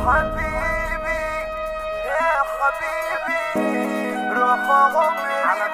حبيبي يا حبيبي روح عمري على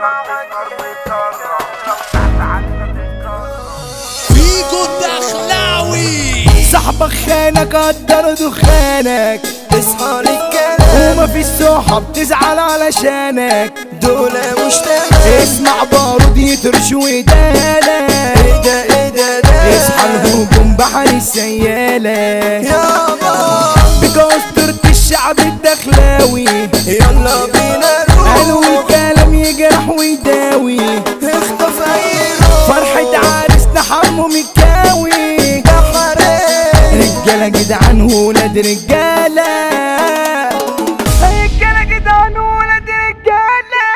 فيجو الدخلاوي صاحبك خانك قدر دخانك اصحى للكلام وما في الصحاب تزعل علشانك دول مش تمام اسمع بارود يترش ودالك ايه ده ايه ده ده اصحى الهجوم بحر السيالة يابا بكوسترة الشعب الدخلاوي يلا بينا قالوا نروح الكلام يجرح ويداوي اخطف اي روح فرحة عريسنا حمو مكاوي ده حرام رجالة جدعان ولاد رجالة رجالة جدعان ولاد رجالة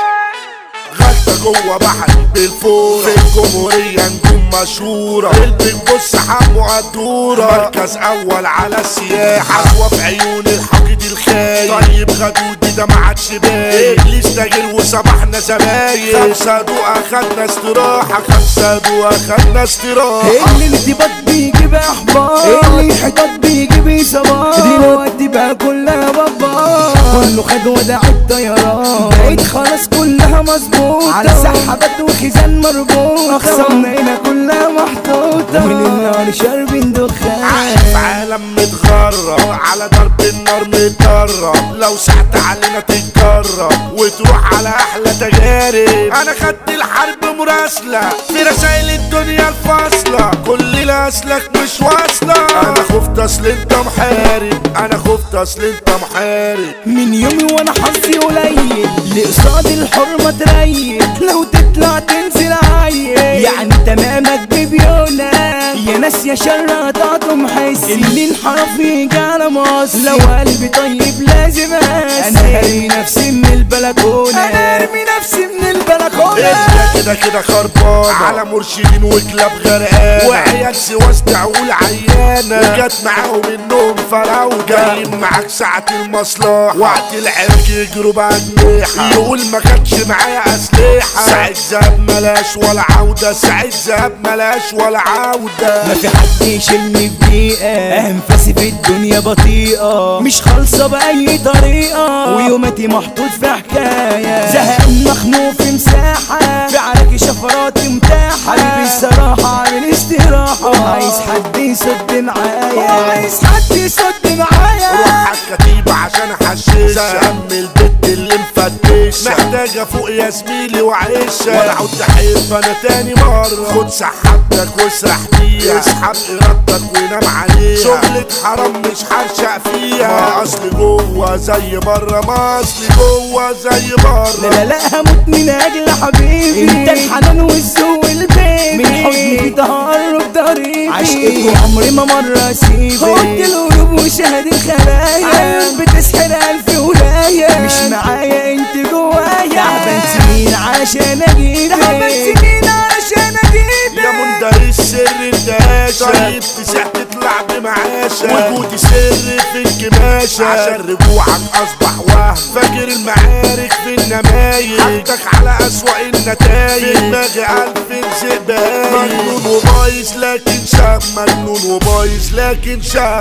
غلطة جوه بحر بالفورة في الجمهورية نجوم مشهورة قلبك بص حمو عالدورة مركز أول على السياحة أسوأ في عيون الحقد الخايف طيب غدود ده ما عادش باين إبليس تاجر وصباحنا زمايل خمسة دو أخدنا استراحة خمسة دو أخدنا استراحة اللي الانضباط بيجيب احباط اللي انحطاط بيجيب اصابات دلوقتي بقى كلها بابا كله خد وداع الطيران بقيت خلاص كلها مظبوطة على سحبات وخزان مربوطة اخصامنا هنا كلها محطوطة من النار شاربين دخان في عالم متغرب على ضرب النار متدرب لو سعت علينا تتجرب وتروح على احلى تجارب انا خدت الحرب مراسلة في رسائل الدنيا الفاصلة كل لاسلك مش واصلة انا خفت اصل انت محارب انا خفت اصل انت محارب من يومي وانا حظي قليل لقصاد الحرمة تريل لو تطلع تنزل عيل يعني تمامك ببيونة يا ناس يا شرطاتهم حسي اللي انحرف يجي على مصر لو قلبي طيب لازم اسي انا هرمي نفسي من البلكونة انا هرمي نفسي من البلكونة انت كده كده خربانة على مرشدين وكلاب غرقانة وعيال سواس تعول عيانة وجت معاهم انهم فراودة جايين معاك ساعة المصلحة وقت العرك يجروا بأجنحة يقول ما كانش معايا أسلحة ساعة ذهب ملاش ولا عودة ساعة ذهب ملاش ولا عودة ما في حد يشيلني في دقيقة أنفاسي في الدنيا بطيئة مش خالصة بأي طريقة ويوماتي محطوط في حكاية زهقان مخنوق في مساحة في عراكي شفراتي متاحة قلبي الصراحة عامل استراحة عايز حد يسد معايا عايز حد يسد معايا روح الكتيبة عشان احششها سم البت اللي مفتشة محتاجة فوق يا زميلي وعيشة ولا عود تحب انا تاني مرة خد سحبتك واسرح بيها اسحب ارادتك وينام عليها شغلة حرام مش هرشق فيها ما اصل جوه زي بره ما اصل جوه زي لا بره لا لا هموت من اجل حبيبي انت الحنان والذوق والبيبي من حضني في تهرب ضريبي عشقك وعمري ما مرة اسيبك خد القلوب وشهد الخلايا عيون بتسحر الف ولاية مش معايا انت جوايا تعبان سنين عشان اجيبك تعبان سنين عشان اجيبك يا مندهش سر الدهاشة طيب تسع تطلع بمعاشة وجودي سر في الكماشة عشان رجوعك أصبح وهم فاكر المعارك في النمايل حطك على أسوأ النتايج في دماغي ألف زباين مجنون وبايظ لكن شهم مجنون وبايظ لكن شهم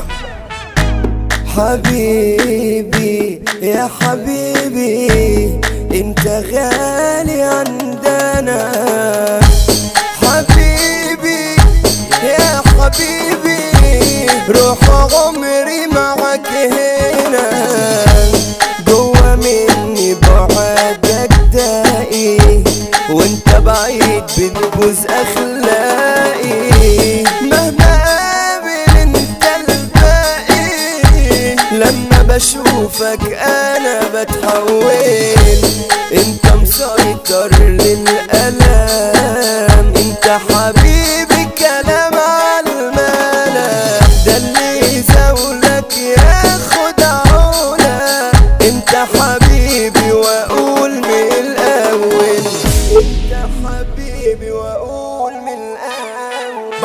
حبيبي يا حبيبي انت غالي عندنا حبيبي يا حبيبي روح عمري معك هنا جوا مني بعدك داقي وانت بعيد بتبوظ اخلاقي مهما قابل انت الباقي لما بشوفك انا بتحول انت مسيطر للالام انت حبيبي كلام عالملا ده اللي يزولك ياخد علا انت حبيبي واقول من الاول انت حبيبي واقول من الاول بحر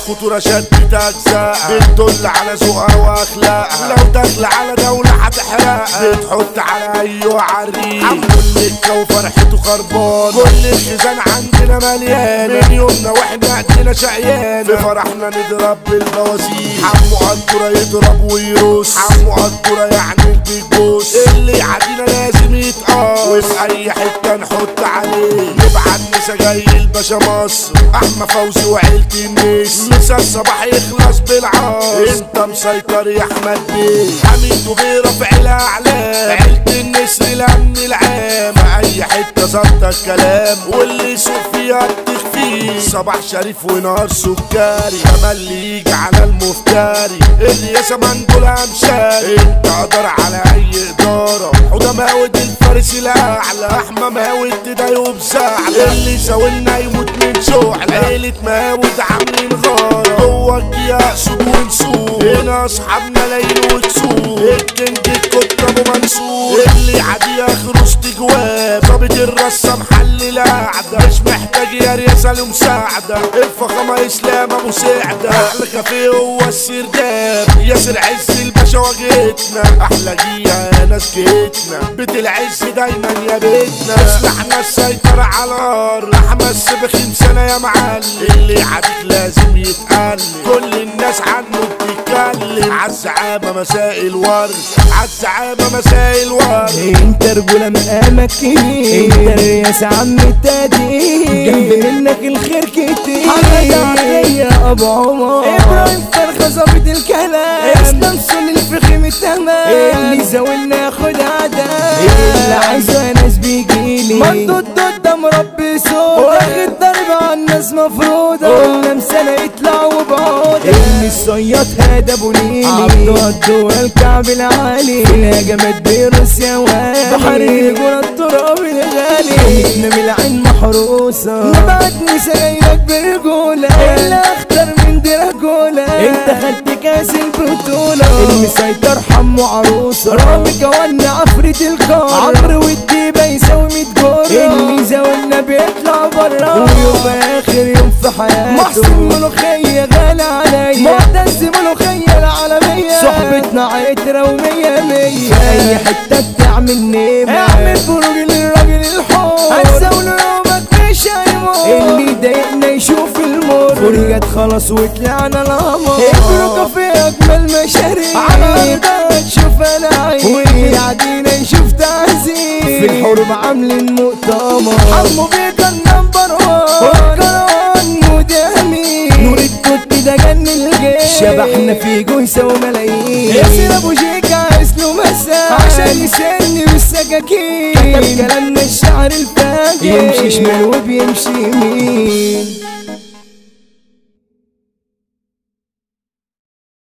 الخطورة شدت اجزاء بتدل على ذوقها واخلاقها لو داخلة على دولة هتحرقها بتحط على ايوه عريق عمو النكة وفرحته خربان كل الخزان عندنا مليان من يومنا واحنا ايدينا شقيان في فرحنا نضرب بالبوازيك عمو قدورة يضرب ويروس عمو قدورة يعني البيج بوس اللي يعدينا لازم يتقاس وفي اي حتة نحط عليه نبعت نسا جاي الباشا مصر احمد فوزي وعيلة الناس مسا الصباح يخلص بالعاص انت مسيطر يا احمد بيه حميد وبيرفع الاعلام عيلة النسر الامن العام اي حتة ظبط الكلام واللي يسوق فيها تخفيه صباح شريف ونهار سكري كمان اللي يجي على المفتري الرئاسة منقول امشاري انت قدر على اي ادارة حوده ماود الفارس الاعلى احمى ماود تضايقه بزعل اللي يساوينا يموت من شعل عيلة ماود عاملين غارة جواك يقصد ونسوق هنا اصحابنا لاين وتسوق الكينج الكتر ابو منصور اللي عادي اخر وسط جواب ظابط الرصة محل القعدة مش محتاج يا رياسة لمساعدة الفخامة اسلام ابو سعدة احلى كافيه هو السرداب ياسر عز الباشا واجهتنا احلى جيها يا ناس جيتنا بيت العز دايما يا بيتنا سلاحنا السيطرة على الارض احمد سبخين سنة يا معلم اللي عاديك لازم يتقلب كل الناس عنه بتتكلم عالزعامة مساء الورد عالزعامة مساء الورد انت رجولة مقامك كبير انت الرياس عم التادي جنب منك الخير كتير حمد عليا ابو عمر ابراهيم فرخة ظابط الكلام اسلام سول الفخم التمام اللي زاولنا ياخد عدم اللي عايزه يا ناس بيجيلي مردود قدام ربي صوت واخد ضرب على الناس مفروضة قلنا مسنة يطلع وبعودة اللي الصياد هذا ابو ليلي عبده عبده الكعب العالي فينا جامد بيرس يا والي بحر الرجولة التراب الغالي نام العين محروسة نبعتني سجايرك برجولة اللي اخطر من دراجولا انت خدت كاس البطولة المسيطر حمو عروسة رامي كوانا عفريت الكار عمرو والديبة يساوي 100 جرة اللي زاولنا بيطلع برا ويبقى اخر يوم في حياته محسن ملوخية غالي عليا معتز ملوخية العالمية صحبتنا عترة ومية مية اي حتة بتعمل نيمة اعمل بروج للراجل الحور هتزاول يومك مش هيموت اللي ضايقنا يشوف المر فرجت خلاص وطلعنا القمر ابرو كافيه اجمل مشاريع على ارضها تشوف العين وقاعدين نشوف تعزيز في الحرب عاملين مؤتمر حمو بيك النمبر وان كروان مدامي نور التوت ده جن الجيش شبحنا في جويسة وملايين ياسر ابو شيك عايز له مساء عشان يسني بالسكاكين كتب كلامنا الشعر الفاجر يمشي شمال وبيمشي يمين